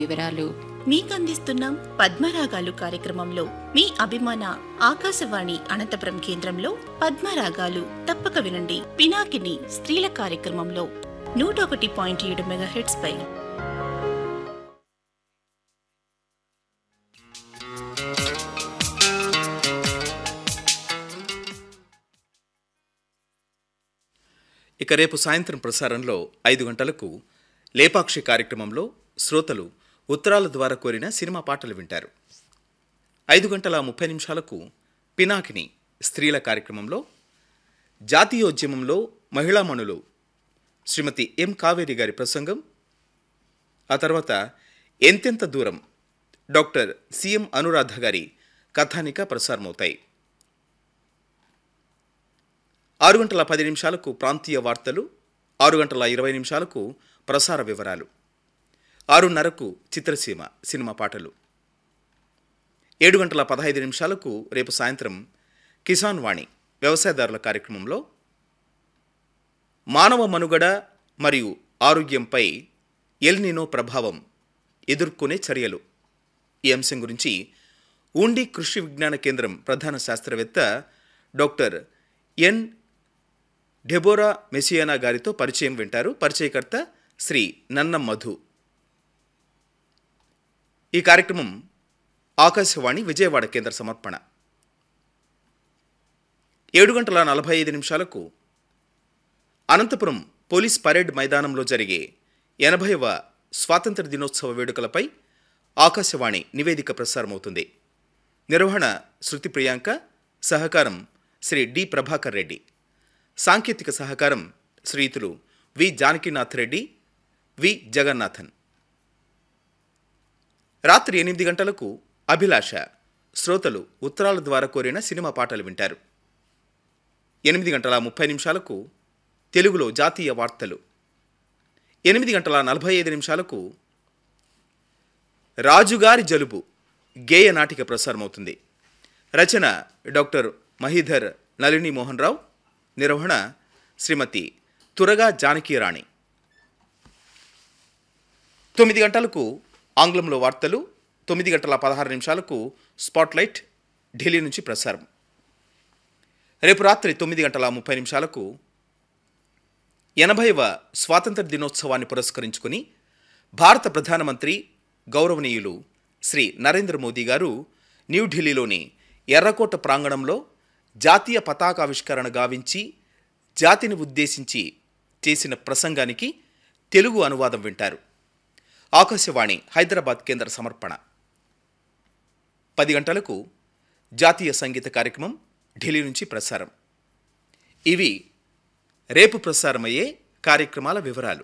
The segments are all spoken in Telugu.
వివరాలు మీకందిస్తున్నాం పద్మరాగాలు కార్యక్రమంలో మీ అభిమాన ఆకాశవాణి అనంతపురం కేంద్రంలో పద్మరాగాలు తప్పక వినండి పినాకిని స్త్రీల కార్యక్రమంలో నూట ఒకటి పాయింట్ ఏడు మెగాహెట్స్ పై ఇక రేపు సాయంత్రం ప్రసారంలో ఐదు గంటలకు లేపాక్షి కార్యక్రమంలో శ్రోతలు ఉత్తరాల ద్వారా కోరిన సినిమా పాటలు వింటారు ఐదు గంటల ముప్పై నిమిషాలకు పినాకిని స్త్రీల కార్యక్రమంలో జాతీయోద్యమంలో మహిళామణులు శ్రీమతి ఎం కావేరి గారి ప్రసంగం ఆ తర్వాత ఎంతెంత దూరం డాక్టర్ సిఎం అనురాధ గారి కథానిక ప్రసారమవుతాయి ఆరు గంటల పది నిమిషాలకు ప్రాంతీయ వార్తలు ఆరు గంటల ఇరవై నిమిషాలకు ప్రసార వివరాలు ఆరున్నరకు చిత్రసీమ సినిమా పాటలు ఏడు గంటల పదహైదు నిమిషాలకు రేపు సాయంత్రం కిసాన్ వాణి వ్యవసాయదారుల కార్యక్రమంలో మానవ మనుగడ మరియు ఆరోగ్యంపై ఎల్నినో ప్రభావం ఎదుర్కొనే చర్యలు ఈ అంశం గురించి ఉండి కృషి విజ్ఞాన కేంద్రం ప్రధాన శాస్త్రవేత్త డాక్టర్ ఎన్ డెబోరా మెసియానా గారితో పరిచయం వింటారు పరిచయకర్త శ్రీ నన్నం మధు ఈ కార్యక్రమం ఆకాశవాణి విజయవాడ కేంద్ర సమర్పణ ఏడు గంటల నలభై ఐదు నిమిషాలకు అనంతపురం పోలీస్ పరేడ్ మైదానంలో జరిగే ఎనభైవ స్వాతంత్ర దినోత్సవ వేడుకలపై ఆకాశవాణి నివేదిక ప్రసారమవుతుంది నిర్వహణ శృతి ప్రియాంక సహకారం శ్రీ డి ప్రభాకర్ రెడ్డి సాంకేతిక సహకారం శ్రీయుతులు వి జానకీనాథ్ రెడ్డి వి జగన్నాథన్ రాత్రి ఎనిమిది గంటలకు అభిలాష శ్రోతలు ఉత్తరాల ద్వారా కోరిన సినిమా పాటలు వింటారు ఎనిమిది గంటల ముప్పై నిమిషాలకు తెలుగులో జాతీయ వార్తలు ఎనిమిది గంటల నలభై ఐదు నిమిషాలకు రాజుగారి జలుబు గేయ నాటిక ప్రసారమవుతుంది రచన డాక్టర్ మహీధర్ నళిని మోహన్ రావు నిర్వహణ శ్రీమతి తురగా జానకీరాణి తొమ్మిది గంటలకు ఆంగ్లంలో వార్తలు తొమ్మిది గంటల పదహారు నిమిషాలకు స్పాట్లైట్ ఢిల్లీ నుంచి ప్రసారం రేపు రాత్రి తొమ్మిది గంటల ముప్పై నిమిషాలకు ఎనభైవ స్వాతంత్ర దినోత్సవాన్ని పురస్కరించుకుని భారత ప్రధానమంత్రి గౌరవనీయులు శ్రీ నరేంద్ర మోదీ గారు న్యూఢిల్లీలోని ఎర్రకోట ప్రాంగణంలో జాతీయ పతాకావిష్కరణ గావించి జాతిని ఉద్దేశించి చేసిన ప్రసంగానికి తెలుగు అనువాదం వింటారు ఆకాశవాణి హైదరాబాద్ కేంద్ర సమర్పణ పది గంటలకు జాతీయ సంగీత కార్యక్రమం ఢిల్లీ నుంచి ప్రసారం ఇవి రేపు ప్రసారమయ్యే కార్యక్రమాల వివరాలు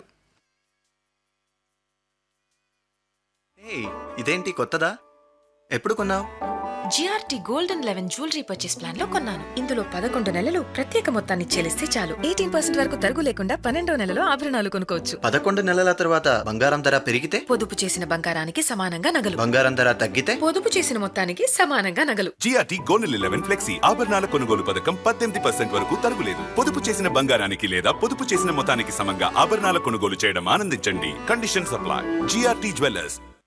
ఏయ్, ఇదేంటి కొత్తదా ఎప్పుడు కొన్నావు GRT gold and eleven jewellery purchase plan లో కొన్నాను ఇందులో పదకొండు నెలలు ప్రత్యేక మొత్తాన్ని చెల్లిస్తే చాలు ఎయిటీన్ పర్సెంట్ వరకు తరుగు లేకుండా పన్నెండో నెలలో ఆభరణాలు కొనుక్కోవచ్చు పదకొండు నెలల తర్వాత బంగారం ధర పెరిగితే పొదుపు చేసిన బంగారానికి సమానంగా నగలు బంగారం ధర తగ్గితే పొదుపు చేసిన మొత్తానికి సమానంగా నగలు జిఆర్టీ గోనెల్ ఎలెవెన్ ఫ్లెక్సీ ఆభరణాల కొనుగోలు పథకం పద్దెనిమిది పర్సెంట్ వరకు తరుగులేదు పొదుపు చేసిన బంగారానికి లేదా పొదుపు చేసిన మొత్తానికి సమంగా ఆభరణాల కొనుగోలు చేయడం ఆనందించండి కండిషన్ సప్లై జిఆర్టీ జ్యువెలర్స్